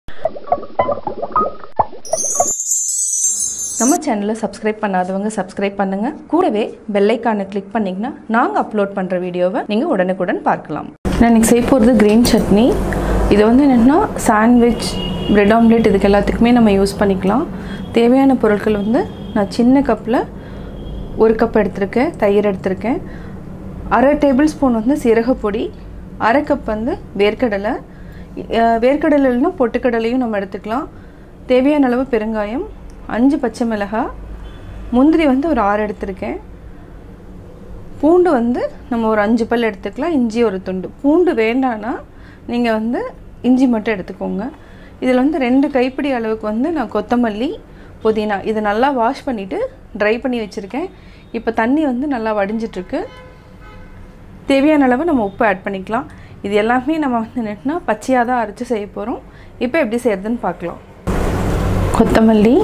நம்ம சேனலை சப்ஸ்கிரைப் பண்ணாதவங்க சப்ஸ்கிரைப் பண்ணுங்கள் கூடவே பெல்லைக்கானை கிளிக் பண்ணிங்கன்னா நாங்கள் அப்லோட் பண்ணுற வீடியோவை நீங்கள் உடனுக்குடன் பார்க்கலாம் நான் இன்றைக்கி செய்ய போகிறது க்ரீன் சட்னி இது வந்து என்னென்னா சாண்ட்விச் பிரெட் ஆம்லேட் இதுக்கு எல்லாத்துக்குமே நம்ம யூஸ் பண்ணிக்கலாம் தேவையான பொருட்கள் வந்து நான் சின்ன கப்பில் ஒரு கப் எடுத்திருக்கேன் தயிர் எடுத்திருக்கேன் அரை டேபிள் ஸ்பூன் வந்து சீரகப்பொடி அரை கப் வந்து வேர்க்கடலை அஹ் வேர்க்கடலை இல்லைன்னா பொட்டுக்கடலையும் நம்ம எடுத்துக்கலாம் தேவையான அளவு பெருங்காயம் அஞ்சு பச்சை மிளகாய் முந்திரி வந்து ஒரு ஆறு எடுத்திருக்கேன் பூண்டு வந்து நம்ம ஒரு அஞ்சு பல் எடுத்துக்கலாம் இஞ்சி ஒரு துண்டு பூண்டு வேண்டான்னா நீங்கள் வந்து இஞ்சி மட்டும் எடுத்துக்கோங்க இதில் வந்து ரெண்டு கைப்பிடி அளவுக்கு வந்து நான் கொத்தமல்லி புதினா இது நல்லா வாஷ் பண்ணிவிட்டு ட்ரை பண்ணி வச்சுருக்கேன் இப்போ தண்ணி வந்து நல்லா வடிஞ்சிட்ருக்கு தேவையான அளவு நம்ம உப்பு ஆட் பண்ணிக்கலாம் இது எல்லாமே நம்ம வந்து என்னென்னா பச்சையாக தான் அரைச்சி செய்ய போகிறோம் இப்போ எப்படி செய்கிறதுன்னு பார்க்கலாம் கொத்தமல்லி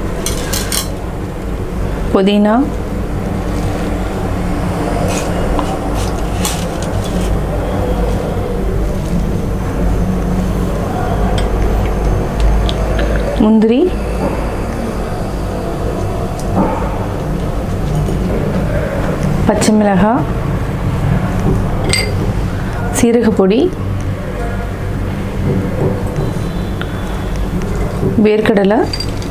புதினா முந்திரி பச்சை மிளகாய் சீரகப்பொடி வேர்க்கடலை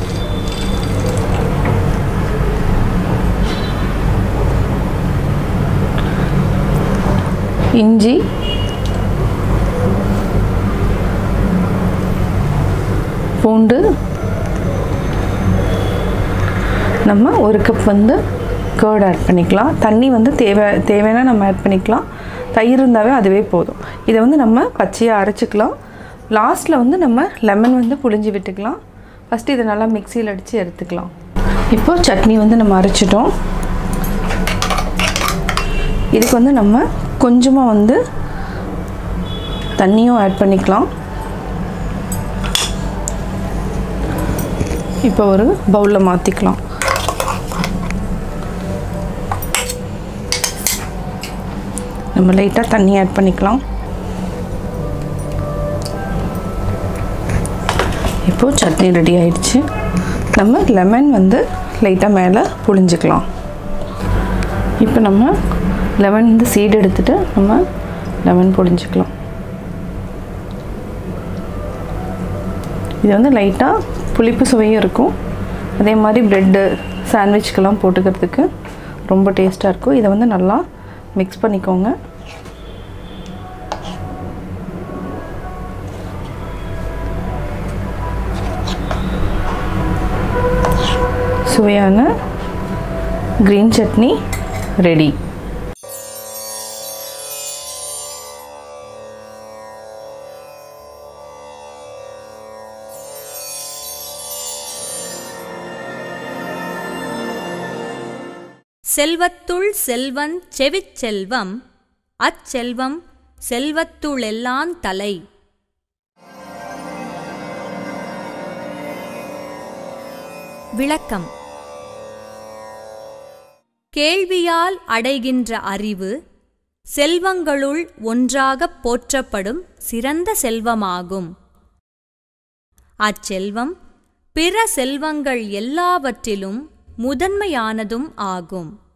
இஞ்சி பூண்டு நம்ம ஒரு கப் வந்து கேர்ட் ஆட் பண்ணிக்கலாம் தண்ணி வந்து தேவை தேவைன்னா நம்ம ஆட் பண்ணிக்கலாம் தயிர் இருந்தாவே அதுவே போதும் இதை வந்து நம்ம பச்சையாக அரைச்சிக்கலாம் லாஸ்ட்டில் வந்து நம்ம லெமன் வந்து புழிஞ்சு விட்டுக்கலாம் ஃபஸ்ட்டு இதை நல்லா மிக்சியில் அடித்து எடுத்துக்கலாம் இப்போது சட்னி வந்து நம்ம அரைச்சிட்டோம் இதுக்கு வந்து நம்ம கொஞ்சமாக வந்து தண்ணியும் ஆட் பண்ணிக்கலாம் இப்போ ஒரு பவுலில் மாற்றிக்கலாம் நம்ம லைட்டாக தண்ணி ஆட் பண்ணிக்கலாம் இப்போது சட்னி ரெடி ஆயிடுச்சு நம்ம லெமன் வந்து லைட்டாக மேலே புழிஞ்சிக்கலாம் இப்போ நம்ம லெமன் வந்து சீடு எடுத்துகிட்டு நம்ம லெமன் புழிஞ்சிக்கலாம் இது வந்து லைட்டாக புளிப்பு சுவையும் இருக்கும் அதே மாதிரி ப்ரெட்டு சாண்ட்விச்க்கெல்லாம் போட்டுக்கிறதுக்கு ரொம்ப டேஸ்ட்டாக இருக்கும் இதை வந்து நல்லா மிக்ஸ் பண்ணிக்கோங்க சுவையான க்ரீன் சட்னி ரெடி செல்வத்துள் செல்வன் செவிச் செல்வம் அச்செல்வம் செல்வத்துளெல்லாந் தலை விளக்கம் கேள்வியால் அடைகின்ற அறிவு செல்வங்களுள் ஒன்றாகப் போற்றப்படும் சிறந்த செல்வமாகும் அச்செல்வம் பிற செல்வங்கள் எல்லாவற்றிலும் முதன்மையானதும் ஆகும்